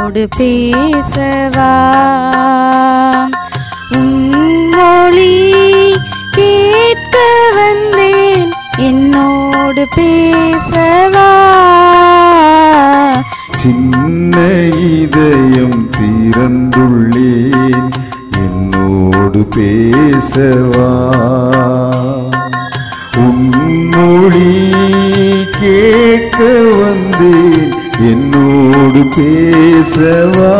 என்னோடு பேசவா உன்மொழி கேட்க வந்தேன் என்னோடு பேசவா சின்ன இதயம் திறந்துள்ளேன் என்னோடு பேசவா உன்மொழி கேட்க வந்தேன் என்னோடு பேசவா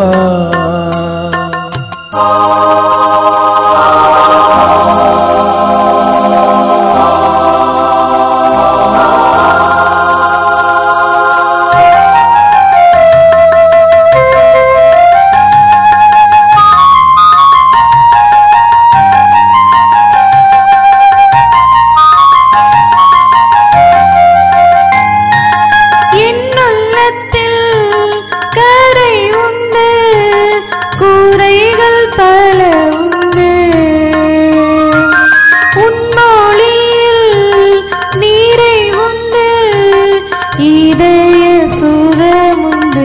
என் உள்ளத்தில் கரை உண்டு கூரைகள் பல உண்டு உன்னொழியில் நீரை உண்டு இதய சுகமுண்டு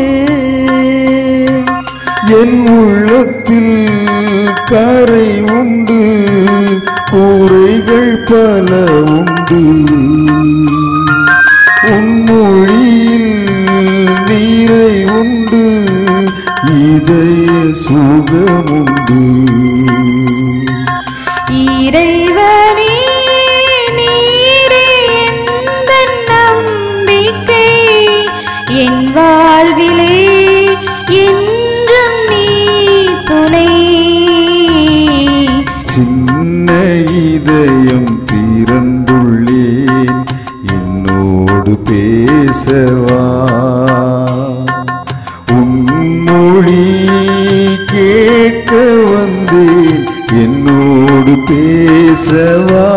என் உள்ளத்தில் கரை உண்டு கூரைகள் பல உண்டு உன்மொழியில் நீரை உண்டு இதய சுகமுண்டு இறைவனே நீரே எந்தன் நம்பிக்கை என் வாழ்விலே என்றும் நீ துணை சின்ன இதயம் திறந்துள்ளேன் என்னோடு பேசவா உன்மொழி கேட்க வந்தேன் என்னோடு பேசவா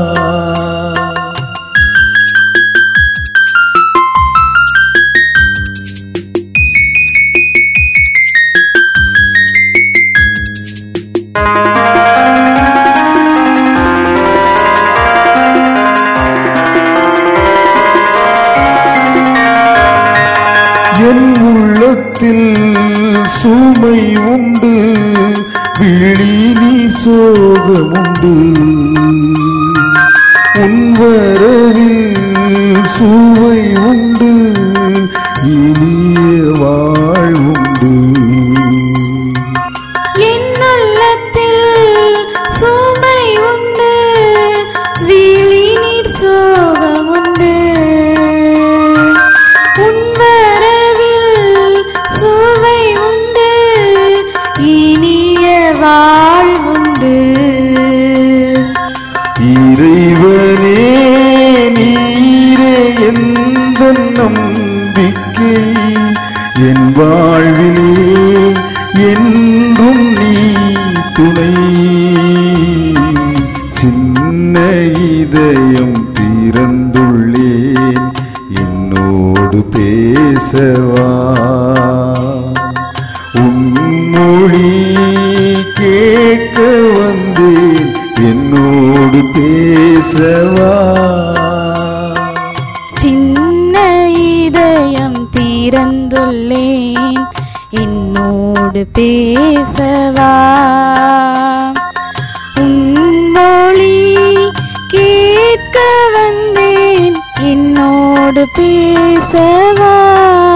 என் உள்ளத்தில் சுமை உண்டு விழி நீ சோகமுண்டு உன் வரவில் சுவை உண்டு இனிய வாழ்வுண்டு என் உள்ளத்தில் சுமை உண்டு விழி நீர் சோகமுண்டு உன் வரவில் சுவை உண்டு இனிய வாழ்வுண்டு இறைவனே நீரே எந்த நம்பிக்கை என் வாழ்விலே என்றும் நீ துணை சின்ன இதயம் திறந்துள்ளேன் என்னோடு பேசவா உன்மொழி கேட்க வந்தேன் என்னோடு பேசவா சின்ன இதயம் திறந்துள்ளேன் என்னோடு பேசவா உன்மொழி கேட்க வந்தேன் என்னோடு பேசவா